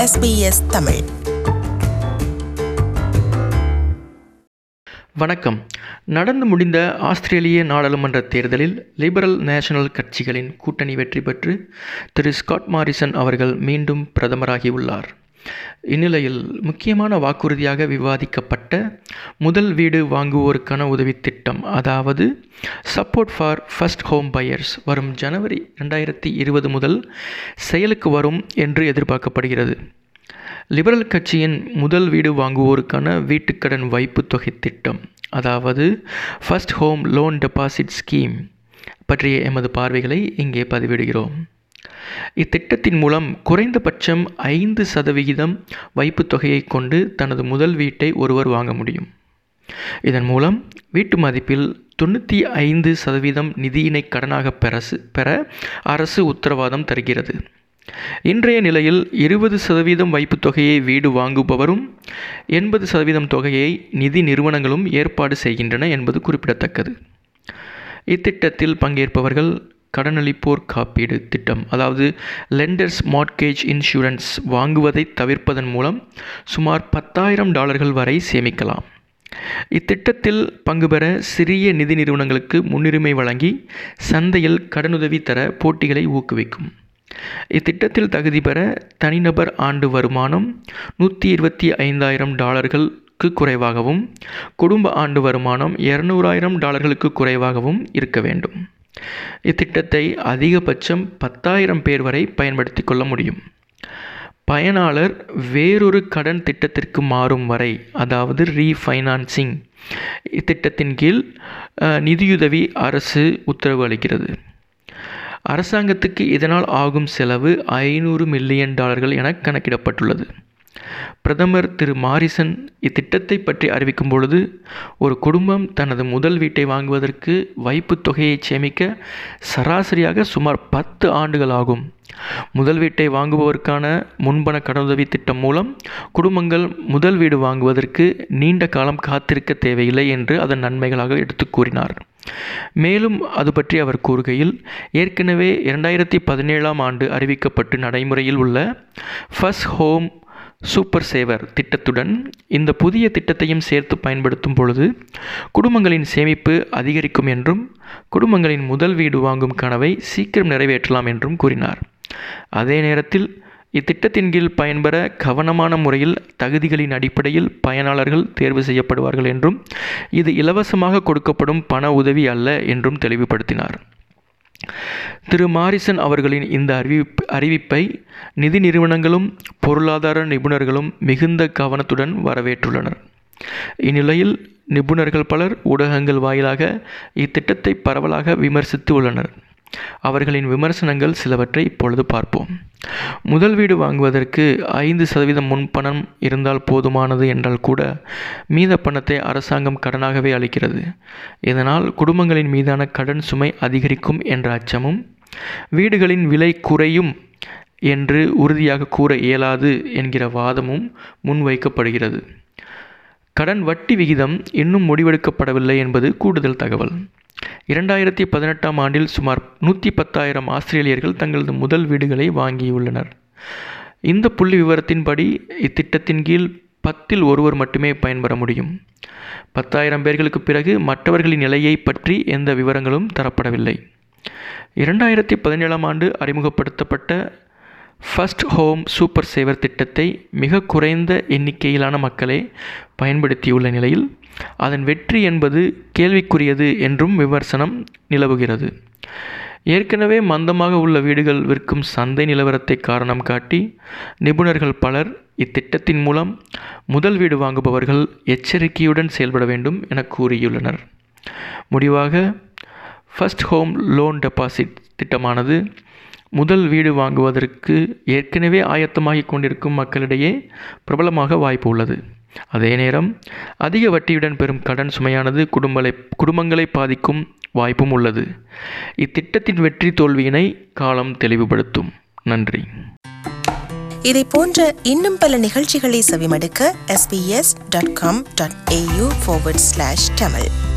SBS Tamil வணக்கம் நடந்து முடிந்த ஆஸ்திரேலிய நாடாளுமன்ற தேர்தலில் லிபரல் நேஷனல் கட்சிகளின் கூட்டணி வெற்றி பெற்று திரு ஸ்காட் மாரிசன் அவர்கள் மீண்டும் பிரதமராகியுள்ளார் இந்நிலையில் முக்கியமான வாக்குறுதியாக விவாதிக்கப்பட்ட முதல் வீடு வாங்குவோருக்கான உதவித் திட்டம் அதாவது support for first home buyers வரும் ஜனவரி ரெண்டாயிரத்தி இருபது முதல் செயலுக்கு வரும் என்று எதிர்பார்க்கப்படுகிறது லிபரல் கட்சியின் முதல் வீடு வாங்குவோருக்கான வீட்டுக்கடன் வைப்புத் தொகை திட்டம் அதாவது first home loan deposit scheme பற்றிய எமது பார்வைகளை இங்கே பதிவிடுகிறோம் இத்திட்டத்தின் மூலம் குறைந்தபட்சம் ஐந்து சதவிகிதம் வைப்புத் தொகையை கொண்டு தனது முதல் வீட்டை ஒருவர் வாங்க முடியும் இதன் மூலம் வீட்டு மதிப்பில் தொண்ணூற்றி ஐந்து சதவீதம் நிதியினை கடனாக பெறசு பெற அரசு உத்தரவாதம் தருகிறது இன்றைய நிலையில் இருபது சதவீதம் வைப்புத் தொகையை வீடு வாங்குபவரும் எண்பது சதவீதம் தொகையை நிதி நிறுவனங்களும் ஏற்பாடு செய்கின்றன என்பது குறிப்பிடத்தக்கது இத்திட்டத்தில் பங்கேற்பவர்கள் கடனளிப்போர் காப்பீடு திட்டம் அதாவது லெண்டர்ஸ் மார்ட்கேஜ் இன்சூரன்ஸ் வாங்குவதை தவிர்ப்பதன் மூலம் சுமார் பத்தாயிரம் டாலர்கள் வரை சேமிக்கலாம் இத்திட்டத்தில் பங்கு பெற சிறிய நிதி நிறுவனங்களுக்கு முன்னுரிமை வழங்கி சந்தையில் கடனுதவி தர போட்டிகளை ஊக்குவிக்கும் இத்திட்டத்தில் தகுதி பெற தனிநபர் ஆண்டு வருமானம் நூற்றி இருபத்தி ஐந்தாயிரம் டாலர்களுக்கு குறைவாகவும் குடும்ப ஆண்டு வருமானம் இரநூறாயிரம் டாலர்களுக்கு குறைவாகவும் இருக்க வேண்டும் இத்திட்டத்தை அதிகபட்சம் பத்தாயிரம் பேர் வரை பயன்படுத்தி கொள்ள முடியும் பயனாளர் வேறொரு கடன் திட்டத்திற்கு மாறும் வரை அதாவது ரீஃபைனான்சிங் இத்திட்டத்தின் கீழ் நிதியுதவி அரசு உத்தரவு அளிக்கிறது அரசாங்கத்துக்கு இதனால் ஆகும் செலவு ஐநூறு மில்லியன் டாலர்கள் என கணக்கிடப்பட்டுள்ளது பிரதமர் திரு மாரிசன் இத்திட்டத்தை பற்றி அறிவிக்கும் பொழுது ஒரு குடும்பம் தனது முதல் வீட்டை வாங்குவதற்கு வைப்புத் தொகையை சேமிக்க சராசரியாக சுமார் பத்து ஆண்டுகள் ஆகும் முதல் வீட்டை வாங்குபவருக்கான முன்பண கடனுதவி திட்டம் மூலம் குடும்பங்கள் முதல் வீடு வாங்குவதற்கு நீண்ட காலம் காத்திருக்க தேவையில்லை என்று அதன் நன்மைகளாக எடுத்து கூறினார் மேலும் அது பற்றி அவர் கூறுகையில் ஏற்கனவே இரண்டாயிரத்தி பதினேழாம் ஆண்டு அறிவிக்கப்பட்டு நடைமுறையில் உள்ள ஃபர்ஸ்ட் ஹோம் சூப்பர் சேவர் திட்டத்துடன் இந்த புதிய திட்டத்தையும் சேர்த்து பயன்படுத்தும் பொழுது குடும்பங்களின் சேமிப்பு அதிகரிக்கும் என்றும் குடும்பங்களின் முதல் வீடு வாங்கும் கனவை சீக்கிரம் நிறைவேற்றலாம் என்றும் கூறினார் அதே நேரத்தில் இத்திட்டத்தின் கீழ் பயன்பெற கவனமான முறையில் தகுதிகளின் அடிப்படையில் பயனாளர்கள் தேர்வு செய்யப்படுவார்கள் என்றும் இது இலவசமாக கொடுக்கப்படும் பண உதவி அல்ல என்றும் தெளிவுபடுத்தினார் திரு மாரிசன் அவர்களின் இந்த அறிவிப் அறிவிப்பை நிதி நிறுவனங்களும் பொருளாதார நிபுணர்களும் மிகுந்த கவனத்துடன் வரவேற்றுள்ளனர் இந்நிலையில் நிபுணர்கள் பலர் ஊடகங்கள் வாயிலாக இத்திட்டத்தை பரவலாக விமர்சித்து உள்ளனர் அவர்களின் விமர்சனங்கள் சிலவற்றை இப்பொழுது பார்ப்போம் முதல் வீடு வாங்குவதற்கு ஐந்து சதவீதம் முன்பணம் இருந்தால் போதுமானது என்றால் கூட மீத பணத்தை அரசாங்கம் கடனாகவே அளிக்கிறது இதனால் குடும்பங்களின் மீதான கடன் சுமை அதிகரிக்கும் என்ற அச்சமும் வீடுகளின் விலை குறையும் என்று உறுதியாக கூற இயலாது என்கிற வாதமும் முன்வைக்கப்படுகிறது கடன் வட்டி விகிதம் இன்னும் முடிவெடுக்கப்படவில்லை என்பது கூடுதல் தகவல் இரண்டாயிரத்தி பதினெட்டாம் ஆண்டில் சுமார் நூற்றி பத்தாயிரம் ஆஸ்திரேலியர்கள் தங்களது முதல் வீடுகளை வாங்கியுள்ளனர் இந்த புள்ளி விவரத்தின்படி இத்திட்டத்தின் கீழ் பத்தில் ஒருவர் மட்டுமே பயன்பெற முடியும் பத்தாயிரம் பேர்களுக்கு பிறகு மற்றவர்களின் நிலையை பற்றி எந்த விவரங்களும் தரப்படவில்லை இரண்டாயிரத்தி பதினேழாம் ஆண்டு அறிமுகப்படுத்தப்பட்ட ஃபர்ஸ்ட் ஹோம் சூப்பர் சேவர் திட்டத்தை மிக குறைந்த எண்ணிக்கையிலான மக்களே பயன்படுத்தியுள்ள நிலையில் அதன் வெற்றி என்பது கேள்விக்குரியது என்றும் விமர்சனம் நிலவுகிறது ஏற்கனவே மந்தமாக உள்ள வீடுகள் விற்கும் சந்தை நிலவரத்தை காரணம் காட்டி நிபுணர்கள் பலர் இத்திட்டத்தின் மூலம் முதல் வீடு வாங்குபவர்கள் எச்சரிக்கையுடன் செயல்பட வேண்டும் என கூறியுள்ளனர் முடிவாக ஃபர்ஸ்ட் ஹோம் லோன் டெபாசிட் திட்டமானது முதல் வீடு வாங்குவதற்கு ஏற்கனவே ஆயத்தமாகி கொண்டிருக்கும் மக்களிடையே பிரபலமாக வாய்ப்பு உள்ளது அதே நேரம் அதிக வட்டியுடன் பெறும் கடன் சுமையானது குடும்பங்களை குடும்பங்களை பாதிக்கும் வாய்ப்பும் உள்ளது இத்திட்டத்தின் வெற்றி தோல்வியினை காலம் தெளிவுபடுத்தும் நன்றி இதை போன்ற இன்னும் பல நிகழ்ச்சிகளை செவிமடுக்க sbs.com.au forward slash tamil